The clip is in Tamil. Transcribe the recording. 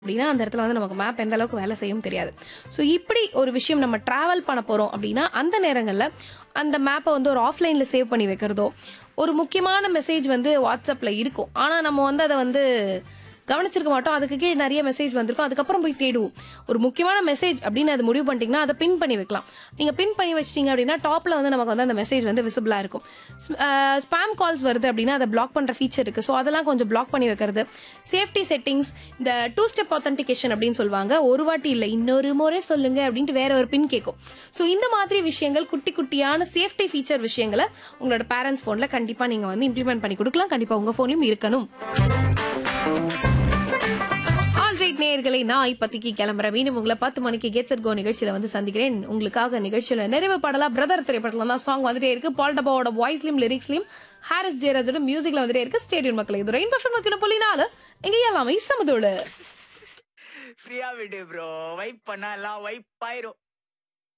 அப்படின்னா அந்த இடத்துல வந்து நமக்கு மேப் எந்த அளவுக்கு வேலை செய்யும் தெரியாது ஸோ இப்படி ஒரு விஷயம் நம்ம டிராவல் பண்ண போகிறோம் அப்படின்னா அந்த நேரங்களில் அந்த மேப்பை வந்து ஒரு ஆஃப்லைனில் சேவ் பண்ணி வைக்கிறதோ ஒரு முக்கியமான மெசேஜ் வந்து வாட்ஸ்அப்பில் இருக்கும் ஆனால் நம்ம வந்து அதை வந்து கவனிச்சிருக்க மாட்டோம் அதுக்கு கீழே நிறைய மெசேஜ் வந்திருக்கும் அதுக்கப்புறம் போய் தேடுவோம் ஒரு முக்கியமான மெசேஜ் அப்படின்னு அது முடிவு பண்ணிட்டீங்கன்னா அதை பின் பண்ணி வைக்கலாம் நீங்கள் பின் பண்ணி வச்சிட்டீங்க அப்படின்னா டாப்பில் வந்து நமக்கு வந்து அந்த மெசேஜ் வந்து விசிபிளாக இருக்கும் ஸ்பாம் கால்ஸ் வருது அப்படின்னா அதை பிளாக் பண்ணுற ஃபீச்சர் இருக்குது ஸோ அதெல்லாம் கொஞ்சம் பிளாக் பண்ணி வைக்கிறது சேஃப்டி செட்டிங்ஸ் இந்த டூ ஸ்டெப் ஆத்தென்டிகேஷன் அப்படின்னு சொல்லுவாங்க ஒரு வாட்டி இல்லை இன்னொரு முறை சொல்லுங்க அப்படின்ட்டு வேற ஒரு பின் கேட்கும் ஸோ இந்த மாதிரி விஷயங்கள் குட்டி குட்டியான சேஃப்டி ஃபீச்சர் விஷயங்களை உங்களோட பேரண்ட்ஸ் ஃபோனில் கண்டிப்பாக நீங்கள் வந்து இம்ப்ளிமெண்ட் பண்ணி கொடுக்கலாம் கண்டிப்பாக உங்கள் ஃபோன்லையும் இருக்கணும் ஆல்ரைட் நேயர்களை நான் இப்போதைக்கு கிளம்புறேன் மீண்டும் உங்களை பத்து மணிக்கு கெட்ஸ் கோ நிகழ்ச்சியில வந்து சந்திக்கிறேன் உங்களுக்காக நிகழ்ச்சியில நிறைவு பாடலா பிரதர் திரைப்படத்துல தான் சாங் வந்துட்டே இருக்கு பால் டப்பாவோட வாய்ஸ்லயும் லிரிக்ஸ்லயும் ஹாரிஸ் ஜெயராஜோட மியூசிக்ல வந்துட்டே இருக்கு ஸ்டேடியம் மக்கள் இது ரெயின் பர்ஃபெக்ட் நூத்தி புள்ளி நாலு எங்க எல்லாமே சமதோடு ஃப்ரீயா விடு ப்ரோ வைப் பண்ணா எல்லாம் வைப் ஆயிரும்